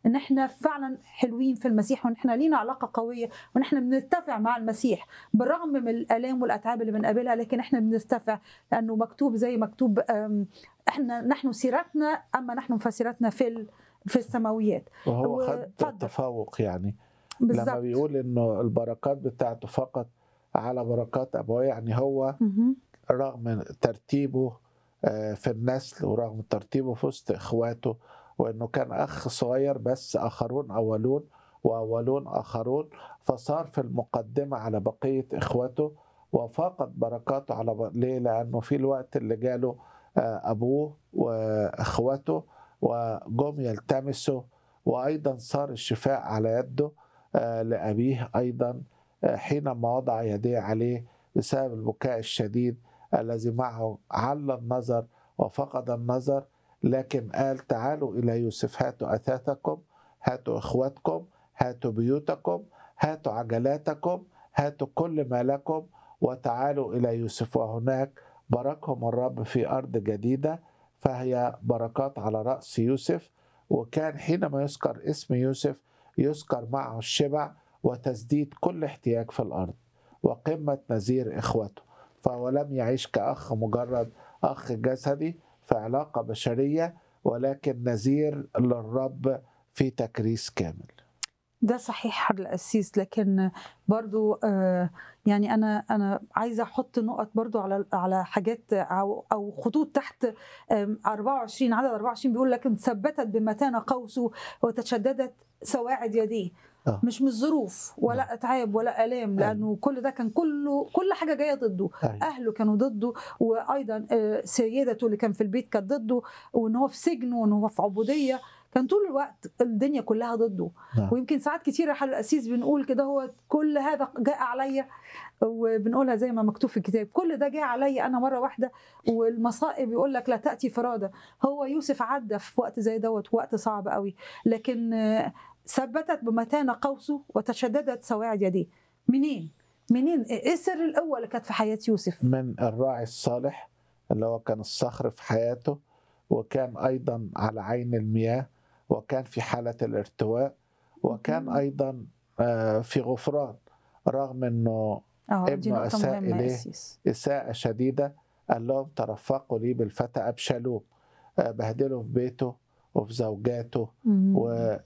ان احنا فعلا حلوين في المسيح وان احنا لينا علاقه قويه وان احنا بنرتفع مع المسيح بالرغم من الالام والاتعاب اللي بنقابلها لكن احنا بنرتفع لانه مكتوب زي مكتوب أم، احنا نحن سيرتنا اما نحن فسيرتنا في ال- في السماويات وهو و- خد اتفضل. تفوق يعني لما بالظبط بيقول انه البركات بتاعته فقط على بركات ابويه يعني هو مهم. رغم ترتيبه آه، في النسل ورغم ترتيبه في وسط اخواته وانه كان اخ صغير بس اخرون اولون واولون اخرون فصار في المقدمه على بقيه اخواته وفاقت بركاته على ب... ليه؟ لانه في الوقت اللي جاله آه، ابوه واخواته وجم يلتمسوا وايضا صار الشفاء على يده آه، لابيه ايضا آه، حينما وضع يديه عليه بسبب البكاء الشديد الذي معه عل النظر وفقد النظر لكن قال تعالوا إلى يوسف هاتوا أثاثكم هاتوا إخوتكم هاتوا بيوتكم هاتوا عجلاتكم هاتوا كل ما لكم وتعالوا إلى يوسف وهناك باركهم الرب في أرض جديدة فهي بركات على رأس يوسف وكان حينما يذكر اسم يوسف يذكر معه الشبع وتسديد كل احتياج في الأرض وقمة نذير إخوته فهو لم يعيش كأخ مجرد أخ جسدي في علاقة بشرية ولكن نذير للرب في تكريس كامل ده صحيح حر القسيس لكن برضو آه، يعني انا انا عايزه احط نقط برضو على على حاجات او او خطوط تحت آم، 24 عدد 24 بيقول لكن ثبتت بمتانه قوسه وتشددت سواعد يديه آه. مش من الظروف ولا اتعاب ولا الام لانه كل ده كان كله كل حاجه جايه ضده أيوة. اهله كانوا ضده وايضا آه، سيدته اللي كان في البيت كانت ضده وان هو في سجن وان هو في عبوديه كان طول الوقت الدنيا كلها ضده نعم. ويمكن ساعات كتيرة حل القسيس بنقول كده هو كل هذا جاء عليا وبنقولها زي ما مكتوب في الكتاب كل ده جاء عليا انا مره واحده والمصائب يقول لك لا تاتي فرادى هو يوسف عدى في وقت زي دوت وقت صعب قوي لكن آه، ثبتت بمتانه قوسه وتشددت سواعد يديه منين منين ايه سر القوه اللي كانت في حياه يوسف من الراعي الصالح اللي هو كان الصخر في حياته وكان أيضا على عين المياه وكان في حالة الارتواء وكان مم. أيضا آه، في غفران رغم أنه اه ابنه دي نقطه أساء مهمه إليه. قسيس إساءة شديدة قال لهم ترفقوا لي بالفتى أبشالوم آه، بهدله في بيته وفي زوجاته مم.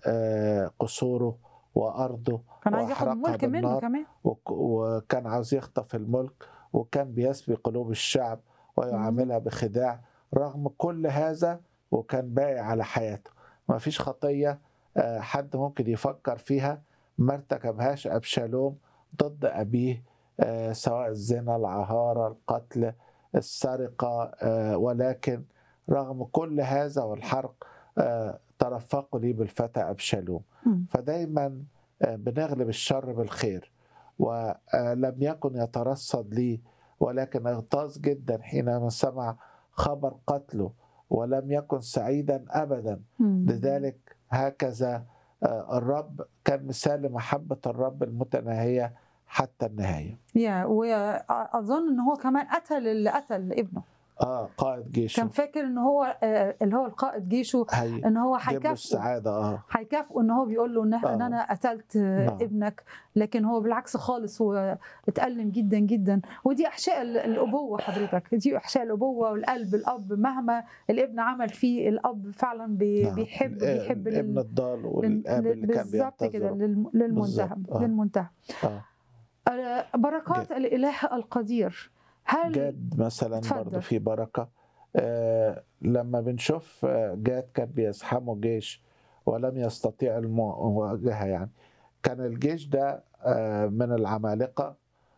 وقصوره وأرضه كان عايز ياخد وأحرقها الملك منه بالنار. كمان وك- وكان عاوز يخطف الملك وكان بيسبي قلوب الشعب ويعاملها بخداع رغم كل هذا وكان باقي على حياته ما فيش خطية آه، حد ممكن يفكر فيها ما ارتكبهاش أبشالوم ضد أبيه آه، سواء الزنا العهارة القتل السرقة آه، ولكن رغم كل هذا والحرق آه، ترفقوا لي بالفتى أبشالوم مم. فدايما آه، بنغلب الشر بالخير ولم يكن يترصد لي ولكن اغتاظ جدا حينما سمع خبر قتله ولم يكن سعيدا ابدا مم. لذلك هكذا آه، الرب كان مثال لمحبه الرب المتناهيه حتى النهايه يا واظن ان هو كمان قتل اللي قتل ابنه اه قائد جيشه كان فاكر ان هو آه، اللي هو القائد جيشه هي ان هو جيب له هيكافئه السعاده اه هيكافئه ان هو بيقول له ان إح- ان آه. انا قتلت آه، نعم. ابنك لكن هو بالعكس خالص هو اتألم جدا جدا ودي احشاء ال- الابوه حضرتك دي احشاء الابوه والقلب الاب مهما الابن عمل فيه الاب فعلا بي نعم. بيحب آه، بيحب ابن لل- الضال لل- والاب اللي كان بالظبط كده بينتظره للم- للمنتهى بالظبط. آه. للمنتهى آه. آه، بركات الاله القدير هل جاد مثلا اتفضل. برضه في بركة آه لما بنشوف آه، جاد كان بيزحموا جيش ولم يستطيع المواجهة يعني كان الجيش ده آه من العمالقة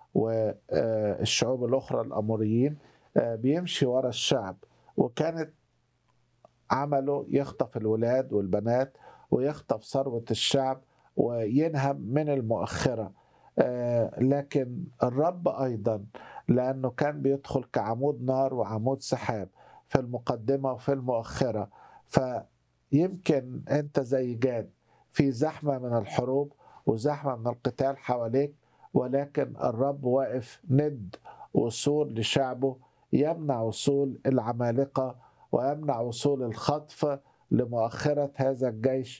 والشعوب الأخرى الأموريين آه بيمشي ورا الشعب وكانت عمله يخطف الولاد والبنات ويخطف ثروة الشعب وينهب من المؤخرة آه، لكن الرب أيضا لأنه كان بيدخل كعمود نار وعمود سحاب في المقدمة وفي المؤخرة فيمكن أنت زي جاد في زحمة من الحروب وزحمة من القتال حواليك ولكن الرب واقف ند وصول لشعبه يمنع وصول العمالقة ويمنع وصول الخطف لمؤخرة هذا الجيش